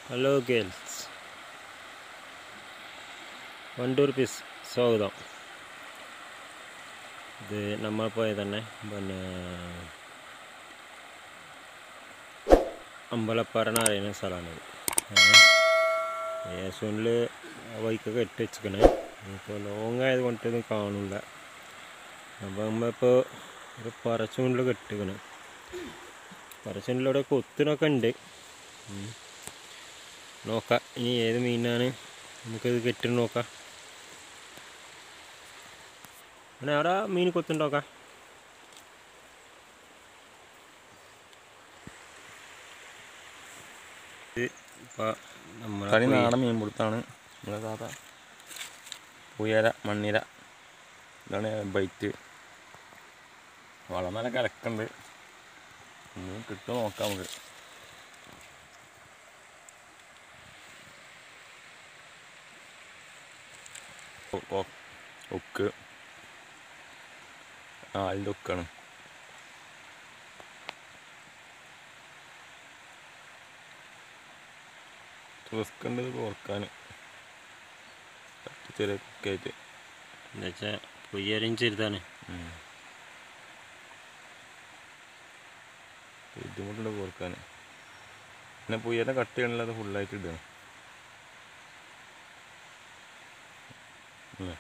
Hello girls Wandoor piece സ്വാഗതം ഇത് നമ്മൾ പോയ തന്നെ പിന്നെ അമ്പലപ്പാറ എന്ന് പറയുന്ന സ്ഥലമാണിത് യേശുവിൽ വൈക്കൊക്കെ ഇട്ട് വെച്ചിക്കണേ ഇപ്പോൾ ലോങ് ആയതുകൊണ്ട് ഇതൊന്നും കാണില്ല അപ്പോൾ നമ്മളിപ്പോൾ ഒരു പറച്ചൂണ്ടിൽ കെട്ടിക്കണ് പറച്ചൂണ്ടിലൂടെ കൊത്തിനൊക്കെ ഉണ്ട് ഉം. നോക്കാം ഇനി ഏത് മീനാണ് നമുക്കിത് കെട്ടിട്ട് നോക്കാം അങ്ങനെ അവിടെ മീൻ കൊത്തുണ്ടോക്കാം ഇത് ഇപ്പം നമ്മളെ തനി പൊയ്- നാടൻ മീൻ പിടുത്താണ് നമ്മളെ സാധാ പുയര മണ്ണിര ഇതാണ് ബൈറ്റ് വളം നല്ല കലക്കുണ്ട് ഇനി കിട്ടുമോ നോക്കാം നമുക്ക് ഒ- ഒ- ഒക്ക് ആ അതിൻ്റെ ഒക്കാണ് റിസ്ക് ഉണ്ട് ഇത് ഓർക്കാൻ ചെറിയ കുക്കായിട്ട് എന്താ വെച്ചാൽ പൊയ്യരും ചെറുതാണ് ബുദ്ധിമുട്ടുണ്ട് കോർക്കാൻ പിന്നെ പുയ്യനെ കട്ട് ചെയ്യണില്ല അത് ഫുള്ളായിട്ട് ഇടുകയാണ് അല്ലേ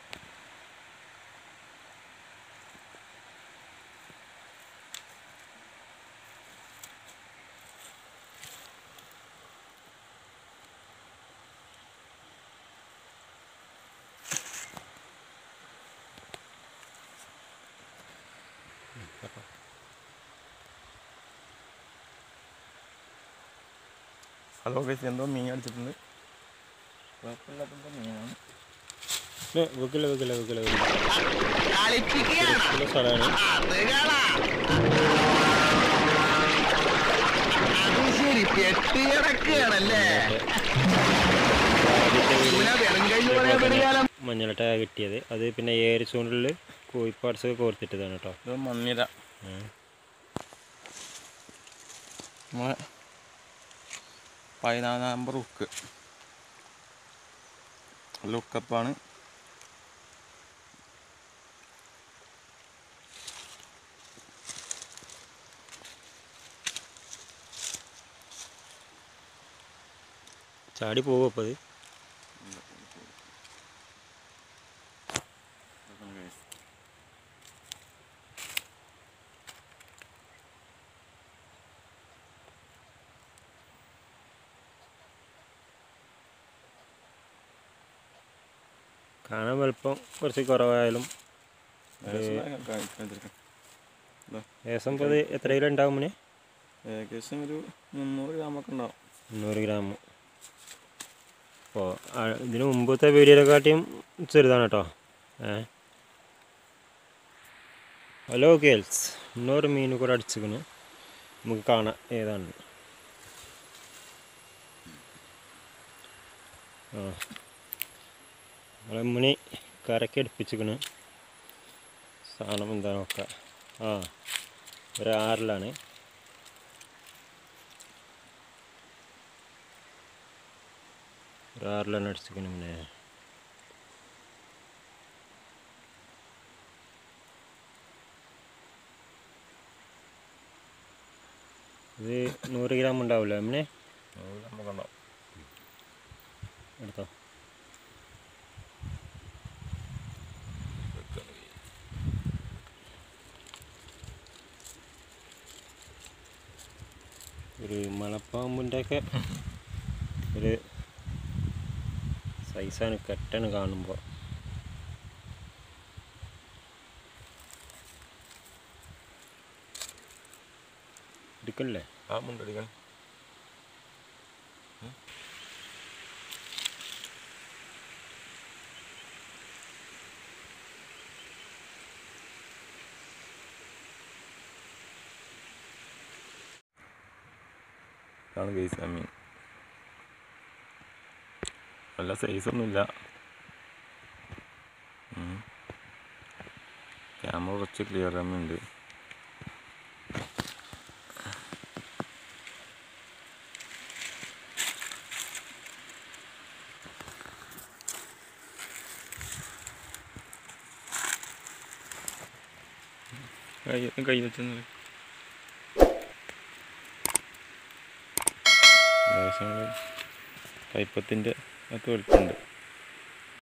ഹലോ ഗൈസ് എന്തോ മീൻ അടിച്ചിട്ടുണ്ട് കുഴപ്പമില്ലാത്ത മീനാണ് വെക്കില്ല വെക്കില്ല വെക്കില്ല വെക്കില്ല സ്ഥലമാണ് അത് ശരി പെട്ട് കിടക്കുകയാണല്ലേ ഇവനെ വെറും കൈയോടെ വിടുകാലം മഞ്ഞളട്ട കിട്ടിയത് അത് പിന്നെ ഏര് ചൂണ്ടിൽ കോഴിപ്പാട്സ് കോർത്തിട്ടതാണ് കേട്ടോ ഇത് മണ്ണിര ഉം. നമ്മളെ പതിനാല് നമ്പർ ഉക്ക് ലുക്കപ്പാണ് ചാടി പോകും അപ്പോൾ അത് കാണാൻ വലുപ്പം കുറച്ച് കുറവായാലും ഏകദേശം ഇപ്പോൾ അത് എത്ര കിലോ ഉണ്ടാവും മുന്നേ ഏകദേശം ഒരു മുന്നൂറ് ഗ്രാമൊക്കെ ഉണ്ടാവും മുന്നൂറ് ഗ്രാം അപ്പോൾ ഇതിന് മുമ്പത്തെ വീഡിയോയിലെക്കാട്ടിയും ചെറുതാണ് കേട്ടോ ഏ ഹലോ ഗേൾസ് ഇന്നൊരു മീൻ കൂടെ അടിച്ചിക്കണ് നമുക്ക് കാണാം ഏതാണ് ആ നമ്മളെ മുനി കരക്ക് അടുപ്പിച്ചിക്കണ് സാധനം എന്താ നോക്കാം ആ ഒരു ആറിലാണ് ഒരു ആറിലാണ് അടിച്ചിക്കണ് പിന്നെ ഇത് നൂറ് ഗ്രാം ഉണ്ടാവില്ല അമ്മനെ നൂറ് ഗ്രാമൊക്കെ ഉണ്ടാവും എടുത്തോ ഒരു മലപ്പാമ്പിൻ്റെ ഒക്കെ ഒരു സൈസാണ് കെട്ടാണ് കാണുമ്പോൾ എടുക്കല്ലേ ആ മുണ്ടടിക്കാൻ ഇതാണ് ഗൈസ് ആ മീൻ നല്ല സൈസൊന്നുമില്ല ക്യാമറ കുറച്ച് ക്ലിയർ ഉണ്ട് കൈ കൈ വെച്ചെന്ന് ഏകദേശം കൈപ്പത്തിൻ്റെ അകത്ത് വലിപ്പമുണ്ട്